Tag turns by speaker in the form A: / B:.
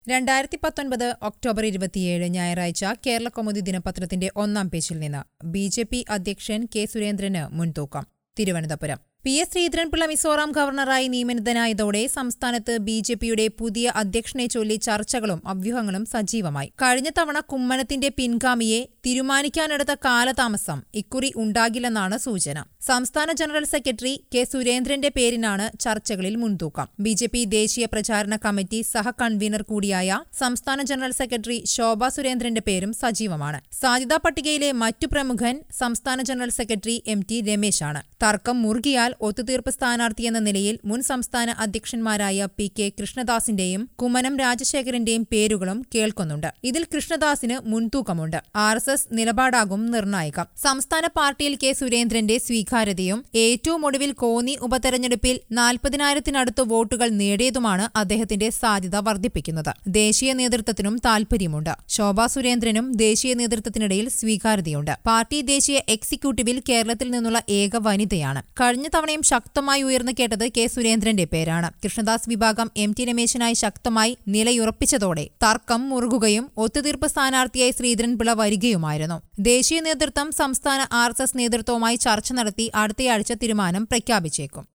A: രണ്ടായിരത്തി പത്തൊൻപത് ഒക്ടോബർ ഇരുപത്തിയേഴ് ഞായറാഴ്ച കേരള കൗമുദി ദിനപത്രത്തിന്റെ ഒന്നാം പേജിൽ നിന്ന് ബി ജെ പി അധ്യക്ഷൻ കെ സുരേന്ദ്രന് മുൻതൂക്കം തിരുവനന്തപുരം പി എസ് ശ്രീധരൻപിള്ള മിസോറാം ഗവർണറായി നിയമിതനായതോടെ സംസ്ഥാനത്ത് ബി ജെ പിയുടെ പുതിയ അധ്യക്ഷനെ ചൊല്ലി ചർച്ചകളും അഭ്യൂഹങ്ങളും സജീവമായി കഴിഞ്ഞ തവണ കുമ്മനത്തിന്റെ പിൻഗാമിയെ തീരുമാനിക്കാനെടുത്ത കാലതാമസം ഇക്കുറി ഉണ്ടാകില്ലെന്നാണ് സൂചന സംസ്ഥാന ജനറൽ സെക്രട്ടറി കെ സുരേന്ദ്രന്റെ പേരിനാണ് ചർച്ചകളിൽ മുൻതൂക്കം ബി ജെ പി ദേശീയ പ്രചാരണ കമ്മിറ്റി സഹ കൺവീനർ കൂടിയായ സംസ്ഥാന ജനറൽ സെക്രട്ടറി ശോഭ സുരേന്ദ്രന്റെ പേരും സജീവമാണ് സാധ്യതാ പട്ടികയിലെ മറ്റു പ്രമുഖൻ സംസ്ഥാന ജനറൽ സെക്രട്ടറി എം ടി രമേശാണ് തർക്കം മുറുകിയാൽ ഒത്തുതീർപ്പ് സ്ഥാനാർത്ഥിയെന്ന നിലയിൽ മുൻ സംസ്ഥാന അധ്യക്ഷന്മാരായ പി കെ കൃഷ്ണദാസിന്റെയും കുമ്മനം രാജശേഖരന്റെയും പേരുകളും കേൾക്കുന്നുണ്ട് ഇതിൽ കൃഷ്ണദാസിന് മുൻതൂക്കമുണ്ട് ആർ എസ് എസ് നിലപാടാകും നിർണായകം സംസ്ഥാന പാർട്ടിയിൽ കെ സുരേന്ദ്രന്റെ സ്വീകാര്യതയും ഏറ്റവും ഒടുവിൽ കോന്നി ഉപതെരഞ്ഞെടുപ്പിൽ നാൽപ്പതിനായിരത്തിനടുത്ത് വോട്ടുകൾ നേടിയതുമാണ് അദ്ദേഹത്തിന്റെ സാധ്യത വർദ്ധിപ്പിക്കുന്നത് ദേശീയ നേതൃത്വത്തിനും താൽപര്യമുണ്ട് ശോഭാ സുരേന്ദ്രനും ദേശീയ നേതൃത്വത്തിനിടയിൽ സ്വീകാര്യതയുണ്ട് പാർട്ടി ദേശീയ എക്സിക്യൂട്ടീവിൽ കേരളത്തിൽ നിന്നുള്ള ഏക വനിതയാണ് കഴിഞ്ഞ തവണയും ശക്തമായി ഉയർന്നു കേട്ടത് കെ സുരേന്ദ്രന്റെ പേരാണ് കൃഷ്ണദാസ് വിഭാഗം എം ടി രമേശിനായി ശക്തമായി നിലയുറപ്പിച്ചതോടെ തർക്കം മുറുകുകയും ഒത്തുതീർപ്പ് സ്ഥാനാർത്ഥിയായി ശ്രീധരൻപിള്ള വരികയുമായിരുന്നു ദേശീയ നേതൃത്വം സംസ്ഥാന ആർ നേതൃത്വവുമായി ചർച്ച നടത്തി അടുത്തയാഴ്ച തീരുമാനം പ്രഖ്യാപിച്ചേക്കും